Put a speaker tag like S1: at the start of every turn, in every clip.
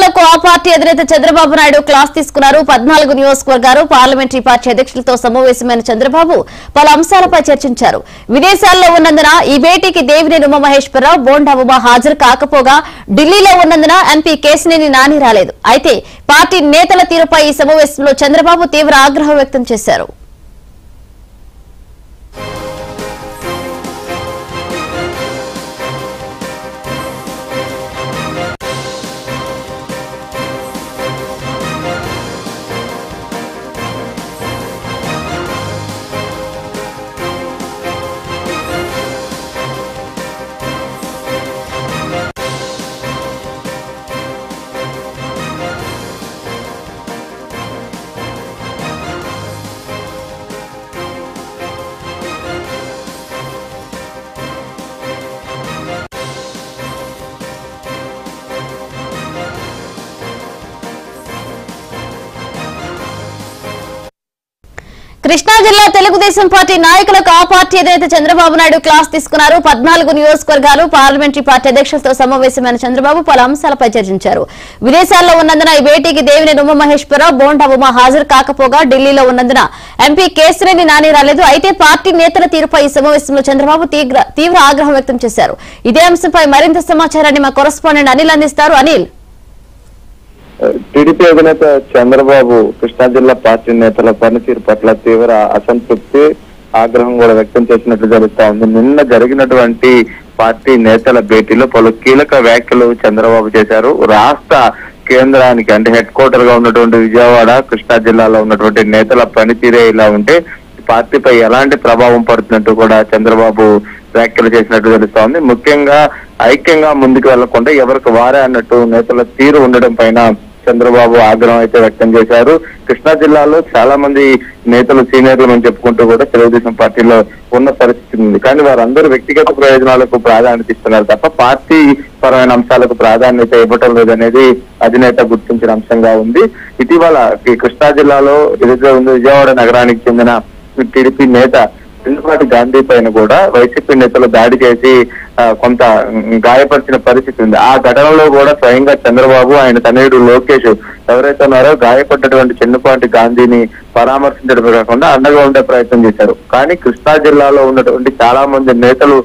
S1: నాయకులకు ఆ పార్టీ అధినేత చంద్రబాబు నాయుడు క్లాస్ తీసుకున్నారు పద్నాలుగు నియోజకవర్గాలు పార్లమెంటరీ పార్టీ అధ్యక్షులతో సమావేశమైన చంద్రబాబు పలు అంశాలపై చర్చించారు విదేశాల్లో ఉన్నందున ఈ భేటీకి దేవినేని ఉమామహేశ్వరరావు బోండా ఉమా హాజరు కాకపోగా ఢిల్లీలో ఉన్నందున ఎంపీ కేసినేని నాని రాలేదు అయితే పార్టీ నేతల తీరుపై ఈ సమావేశంలో చంద్రబాబు తీవ్ర ఆగ్రహం వ్యక్తం చేశారు కృష్ణా జిల్లా తెలుగుదేశం పార్టీ నాయకులకు ఆ పార్టీ అధినేత చంద్రబాబు నాయుడు క్లాస్ తీసుకున్నారు పద్నాలుగు నియోజకవర్గాలు పార్లమెంటరీ పార్టీ అధ్యక్షులతో సమావేశమైన చంద్రబాబు పలు అంశాలపై చర్చించారు విదేశాల్లో ఉన్నందున ఈ భేటీకి దేవినేని ఉమామహేశ్వరరావు బోండా ఉమా హాజరు కాకపోగా ఢిల్లీలో ఉన్నందున ఎంపీ కేసినేని నాని రాలేదు అయితే పార్టీ నేతల తీరుపై ఈ సమావేశంలో చంద్రబాబు తీవ్ర తీవ్ర ఆగ్రహం వ్యక్తం చేశారు ఇదే అంశంపై మరింత సమాచారాన్ని మా కొరస్పాండెంట్ అనిల్ అందిస్తారు అనిల్
S2: టీడీపీ అధినేత చంద్రబాబు కృష్ణా జిల్లా పార్టీ నేతల పనితీరు పట్ల తీవ్ర అసంతృప్తి ఆగ్రహం కూడా వ్యక్తం చేసినట్లు జరుగుతా ఉంది నిన్న జరిగినటువంటి పార్టీ నేతల భేటీలో పలు కీలక వ్యాఖ్యలు చంద్రబాబు చేశారు రాష్ట్ర కేంద్రానికి అంటే హెడ్ క్వార్టర్ గా ఉన్నటువంటి విజయవాడ కృష్ణా జిల్లాలో ఉన్నటువంటి నేతల పనితీరే ఇలా ఉంటే పార్టీపై ఎలాంటి ప్రభావం పడుతున్నట్టు కూడా చంద్రబాబు వ్యాఖ్యలు చేసినట్టు తెలుస్తా ఉంది ముఖ్యంగా ఐక్యంగా ముందుకు వెళ్లకుండా ఎవరికి వారే అన్నట్టు నేతల తీరు ఉండడం పైన చంద్రబాబు ఆగ్రహం అయితే వ్యక్తం చేశారు కృష్ణా జిల్లాలో చాలా మంది నేతలు సీనియర్లు అని చెప్పుకుంటూ కూడా తెలుగుదేశం పార్టీలో ఉన్న పరిస్థితి ఉంది కానీ వారందరూ వ్యక్తిగత ప్రయోజనాలకు ప్రాధాన్యత ఇస్తున్నారు తప్ప పార్టీ పరమైన అంశాలకు ప్రాధాన్యత ఇవ్వటం లేదనేది అధినేత గుర్తించిన అంశంగా ఉంది ఇటీవల ఈ కృష్ణా జిల్లాలో ఏదైతే ఉందో విజయవాడ నగరానికి చెందిన టీడీపీ నేత చిన్నపాటి గాంధీ పైన కూడా వైసీపీ నేతలు దాడి చేసి ఆ, కొంత ఉమ్, గాయపరిచిన పరిస్థితి ఉంది ఆ ఘటనలో కూడా స్వయంగా చంద్రబాబు ఆయన తనయుడు లోకేష్ ఎవరైతే ఉన్నారో గాయపడ్డటువంటి చిన్నపాటి గాంధీని పరామర్శించడమే కాకుండా అండగా ఉండే ప్రయత్నం చేశారు కానీ కృష్ణా జిల్లాలో ఉన్నటువంటి చాలా మంది నేతలు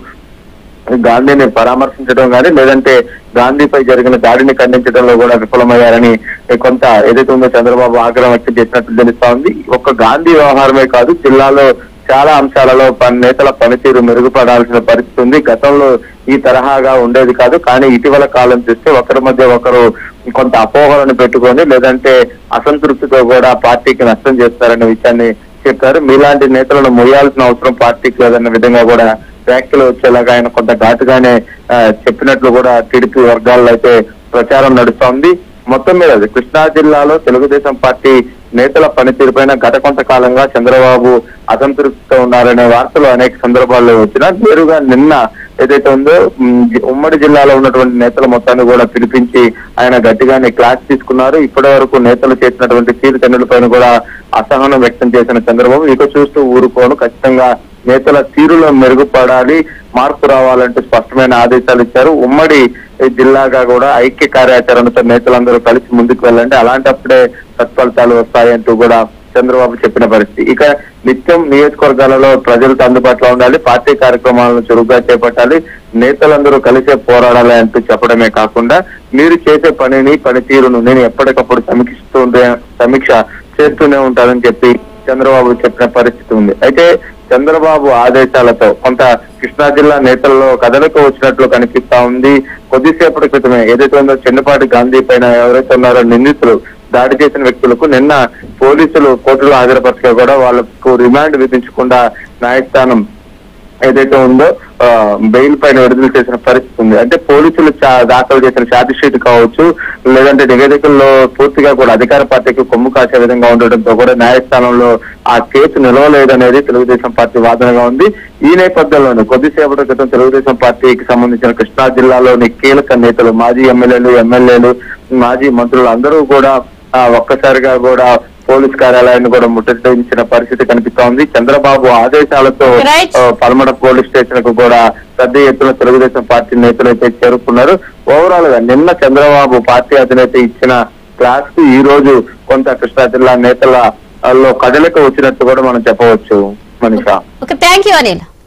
S2: గాంధీని పరామర్శించడం కానీ లేదంటే గాంధీపై జరిగిన దాడిని ఖండించడంలో కూడా విఫలమయ్యారని కొంత ఏదైతే ఉందో చంద్రబాబు ఆగ్రహం వ్యక్తం చేసినట్లు తెలుస్తా ఉంది ఒక్క గాంధీ వ్యవహారమే కాదు జిల్లాలో చాలా అంశాలలో ప- నేతల పనితీరు మెరుగుపడాల్సిన పరిస్థితి ఉంది గతంలో ఈ తరహాగా ఉండేది కాదు కానీ ఇటీవల కాలం చూస్తే ఒకరి మధ్య ఒకరు కొంత అపోహలను పెట్టుకొని లేదంటే అసంతృప్తితో కూడా పార్టీకి నష్టం చేస్తారనే విషయాన్ని చెప్పారు మీలాంటి నేతలను మొయ్యాల్సిన అవసరం పార్టీకి లేదన్న విధంగా కూడా వ్యాఖ్యలు వచ్చేలాగా ఆయన కొంత ఘాటుగానే ఆ, చెప్పినట్లు కూడా టీడీపీ వర్గాల్లో అయితే ప్రచారం నడుస్తోంది మొత్తం మీద అది కృష్ణా జిల్లాలో తెలుగుదేశం పార్టీ నేతల పనితీరుపైన గత కొంతకాలంగా చంద్రబాబు అసంతృప్తితో ఉన్నారనే వార్తలు అనేక సందర్భాల్లో వచ్చినా నేరుగా నిన్న ఏదైతే ఉందో ఉమ్, జి- ఉమ్మడి జిల్లాలో ఉన్నటువంటి నేతల మొత్తాన్ని కూడా పిలిపించి ఆయన గట్టిగానే క్లాస్ తీసుకున్నారు ఇప్పటి వరకు నేతలు చేసినటువంటి తీరు పైన కూడా అసహనం వ్యక్తం చేసిన చంద్రబాబు ఇక చూస్తూ ఊరుకోను ఖచ్చితంగా నేతల తీరులో మెరుగుపడాలి మార్పు రావాలంటూ స్పష్టమైన ఆదేశాలు ఇచ్చారు ఉమ్మడి జిల్లాగా కూడా ఐక్య కార్యాచరణతో నేతలందరూ కలిసి ముందుకు వెళ్ళండి అలాంటప్పుడే సత్ఫలితాలు వస్తాయంటూ కూడా చంద్రబాబు చెప్పిన పరిస్థితి ఇక నిత్యం నియోజకవర్గాలలో ప్రజలకు అందుబాటులో ఉండాలి పార్టీ కార్యక్రమాలను చురుగ్గా చేపట్టాలి నేతలందరూ కలిసే పోరాడాలి అంటూ చెప్పడమే కాకుండా మీరు చేసే పనిని పనితీరును నేను ఎప్పటికప్పుడు సమీక్షిస్తూ ఉండే సమీక్ష చేస్తూనే ఉంటానని చెప్పి చంద్రబాబు చెప్పిన పరిస్థితి ఉంది అయితే చంద్రబాబు ఆదేశాలతో కొంత కృష్ణా జిల్లా నేతల్లో కదలిక వచ్చినట్లు కనిపిస్తా ఉంది కొద్దిసేపటి క్రితమే ఏదైతే ఉందో చిన్నపాటి గాంధీ పైన ఎవరైతే ఉన్నారో నిందితులు దాడి చేసిన వ్యక్తులకు నిన్న పోలీసులు కోర్టులో హాజరుపరచగా కూడా వాళ్లకు రిమాండ్ విధించకుండా న్యాయస్థానం ఏదైతే ఉందో ఆ, బెయిల్ పైన విడుదల చేసిన పరిస్థితి ఉంది అంటే పోలీసులు చా- దాఖలు చేసిన ఛార్జ్ షీట్ కావచ్చు లేదంటే నివేదికల్లో పూర్తిగా కూడా అధికార పార్టీకి కొమ్ము కాసే విధంగా ఉండడంతో కూడా న్యాయస్థానంలో ఆ కేసు నిలవలేదనేది తెలుగుదేశం పార్టీ వాదనగా ఉంది ఈ నేపథ్యంలోనే కొద్దిసేపటి క్రితం తెలుగుదేశం పార్టీకి సంబంధించిన కృష్ణా జిల్లాలోని కీలక నేతలు మాజీ ఎమ్మెల్యేలు ఎమ్మెల్యేలు మాజీ మంత్రులు అందరూ కూడా ఆ, ఒక్కసారిగా కూడా పోలీస్ కార్యాలయాన్ని కూడా ముట్టడించిన పరిస్థితి కనిపిస్తోంది చంద్రబాబు ఆదేశాలతో
S1: Right.
S2: ఆ, పలమడ పోలీస్ స్టేషన్ కు కూడా పెద్ద ఎత్తున తెలుగుదేశం పార్టీ నేతలు అయితే చేరుకున్నారు ఓవరాల్ గా నిన్న చంద్రబాబు పార్టీ అధినేత ఇచ్చిన క్లాస్ కు ఈ రోజు కొంత కృష్ణా జిల్లా నేతల లో కదలిక వచ్చినట్టు కూడా మనం చెప్పవచ్చు Manisha
S1: okay thank you Anil